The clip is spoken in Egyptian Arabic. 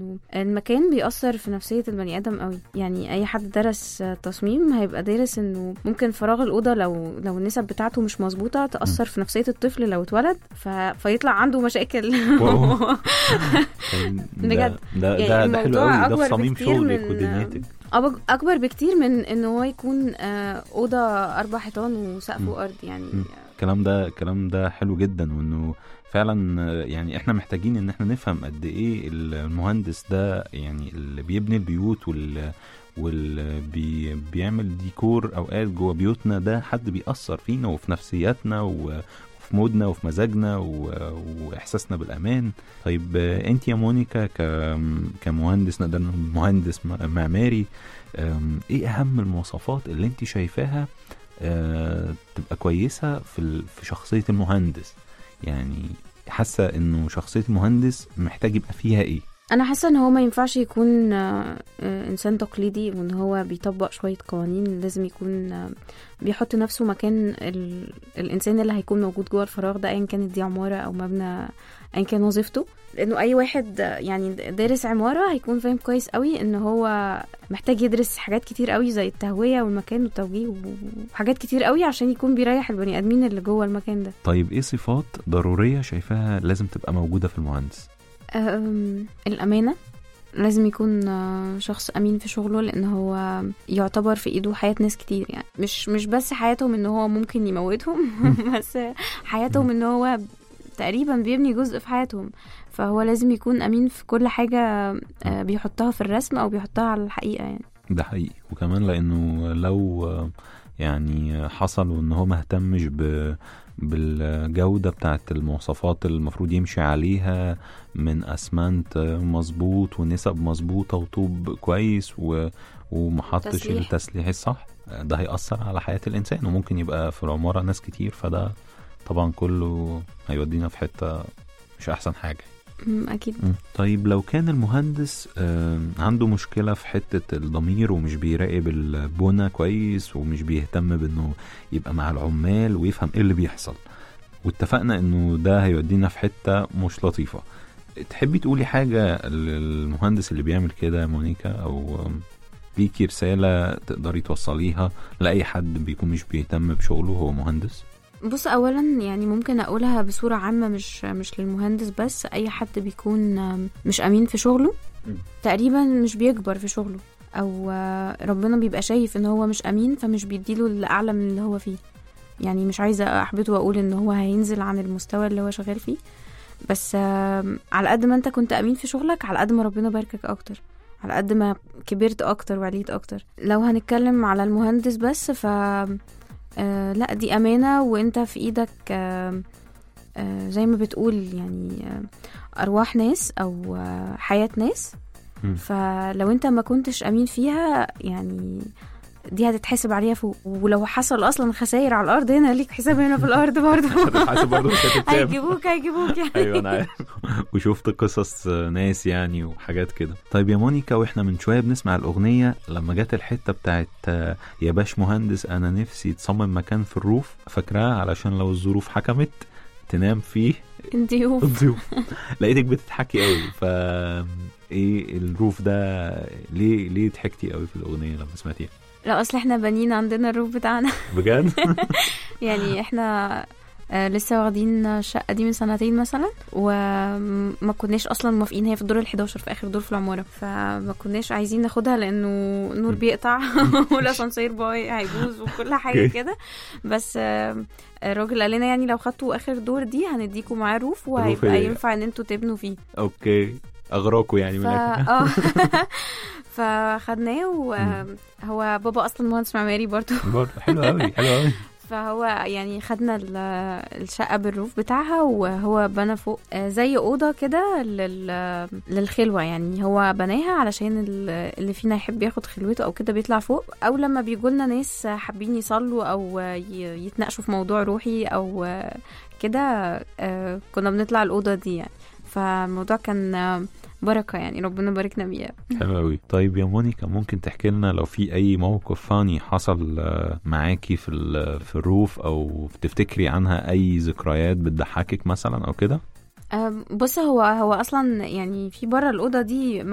المكان بيأثر في نفسية البني آدم قوي يعني أي حد درس تصميم هيبقى دارس إنه ممكن فراغ الأوضة لو لو النسب بتاعته مش مظبوطة تأثر في نفسية الطفل لو اتولد ف... فيطلع عنده مشاكل واو. بجد. ده يعني ده, ده حلو الموضوع قوي ده في أكبر صميم بكتير شغلك من- ودنيتك أب- أكبر بكتير من إن هو يكون آه، أوضة أربع حيطان وسقف مم. وأرض يعني مم. الكلام ده الكلام ده حلو جدا وانه فعلا آه، يعني احنا محتاجين ان احنا نفهم قد ايه المهندس ده يعني اللي بيبني البيوت وال واللي بي بيعمل ديكور اوقات جوه بيوتنا ده حد بيأثر فينا وفي نفسياتنا و- وفي مودنا وفي مزاجنا و- واحساسنا بالامان طيب آه، انت يا مونيكا ك- كمهندس نقدر نقول مهندس م- معماري آم، ايه اهم المواصفات اللي انت شايفاها آه، تبقى كويسه في ال- في شخصيه المهندس يعني حاسه انه شخصيه المهندس محتاج يبقى فيها ايه انا حاسه ان هو ما ينفعش يكون آه، آه، انسان تقليدي وان هو بيطبق شويه قوانين لازم يكون آه، بيحط نفسه مكان ال... الانسان اللي هيكون موجود جوه الفراغ ده ايا كانت دي عماره او مبنى ايا كان وظيفته لانه اي واحد آه، يعني دارس عماره هيكون فاهم كويس قوي ان هو محتاج يدرس حاجات كتير قوي زي التهويه والمكان والتوجيه وحاجات كتير قوي عشان يكون بيريح البني ادمين اللي جوه المكان ده طيب ايه صفات ضروريه شايفاها لازم تبقى موجوده في المهندس أم، الأمانة لازم يكون آه، شخص أمين في شغله لأن هو يعتبر في إيده حياة ناس كتير يعني مش مش بس حياتهم إن هو ممكن يموتهم بس حياتهم إن هو تقريبا بيبني جزء في حياتهم فهو لازم يكون أمين في كل حاجة آه، بيحطها في الرسم أو بيحطها على الحقيقة يعني ده حقيقي وكمان لانه لو آه، يعني حصل وان هو مهتمش ب بالجودة بتاعت المواصفات اللي المفروض يمشي عليها من اسمنت مظبوط ونسب مظبوطة وطوب كويس و... ومحطش تسليح. التسليح الصح ده هيأثر على حياة الإنسان وممكن يبقى في العمارة ناس كتير فده طبعا كله هيودينا في حتة مش أحسن حاجة أم، أكيد مم. طيب لو كان المهندس آه، عنده مشكلة في حتة الضمير ومش بيراقب البنى كويس ومش بيهتم بانه يبقى مع العمال ويفهم ايه اللي بيحصل واتفقنا انه ده هيودينا في حتة مش لطيفة تحبي تقولي حاجة للمهندس اللي بيعمل كده يا مونيكا او آم، ليكي رسالة تقدري توصليها لأي حد بيكون مش بيهتم بشغله هو مهندس بص اولا يعني ممكن اقولها بصوره عامه مش مش للمهندس بس اي حد بيكون آم، مش امين في شغله مم. تقريبا مش بيكبر في شغله او آه، ربنا بيبقى شايف ان هو مش امين فمش بيديله الاعلى من اللي هو فيه يعني مش عايزه احبطه واقول ان هو هينزل عن المستوى اللي هو شغال فيه بس آم، على قد ما انت كنت امين في شغلك على قد ما ربنا باركك اكتر على قد ما كبرت اكتر وعليت اكتر لو هنتكلم على المهندس بس ف آه لا دي أمانة وانت في ايدك آه آه زي ما بتقول يعني آه أرواح ناس أو آه حياة ناس مم. فلو انت ما كنتش أمين فيها يعني دي هتتحسب عليها فوق ولو حصل أصلا خسائر على الأرض هنا ليك حساب هنا في الأرض برضه حاسب برضه مش هتتساب. هيجيبوك هيجيبوك يعني ايوه انا عارف وشفت قصص ناس يعني وحاجات كده طيب يا مونيكا واحنا من شويه بنسمع الاغنيه لما جت الحته بتاعت آه، يا باش مهندس انا نفسي تصمم مكان في الروف فاكراها علشان لو الظروف حكمت تنام فيه ضيوف الضيوف لقيتك بتضحكي قوي ف ايه الروف ده ليه ليه ضحكتي قوي في الاغنيه لما سمعتيها لا أصل احنا بنين عندنا الروف بتاعنا بجد يعني احنا آه، لسه واخدين الشقة دي من سنتين مثلا وما كناش اصلا موافقين هي في الدور ال11 في اخر دور في العمارة فما كناش عايزين ناخدها لانه النور بيقطع والاسانسير باي هيبوظ وكل حاجة اوكي. كده بس آه، الراجل قال لنا يعني لو خدتوا اخر دور دي هنديكوا معاه روف وهيبقى إيه؟ ينفع ان انتوا تبنوا فيه اوكي اغراكوا يعني ف... من الآخر. اه فخدناه وهو بابا اصلا مهندس معماري برضو برضه حلو قوي حلو قوي فهو يعني خدنا ال- الشقة بالروف بتاعها وهو بنى فوق آه، زي أوضة كده لل- للخلوة يعني هو بناها علشان ال- اللي فينا يحب ياخد خلوته أو كده بيطلع فوق أو لما بيجولنا ناس حابين يصلوا أو ي- يتناقشوا في موضوع روحي أو آه، كده آه، كنا بنطلع الأوضة دي يعني فالموضوع كان آه، بركة يعني ربنا باركنا بيها حلو قوي طيب يا مونيكا ممكن تحكي لنا لو في اي موقف فاني حصل آه، معاكي في ال- في الروف او تفتكري عنها اي ذكريات بتضحكك مثلا او كده آه، بص هو هو اصلا يعني في بره الاوضه دي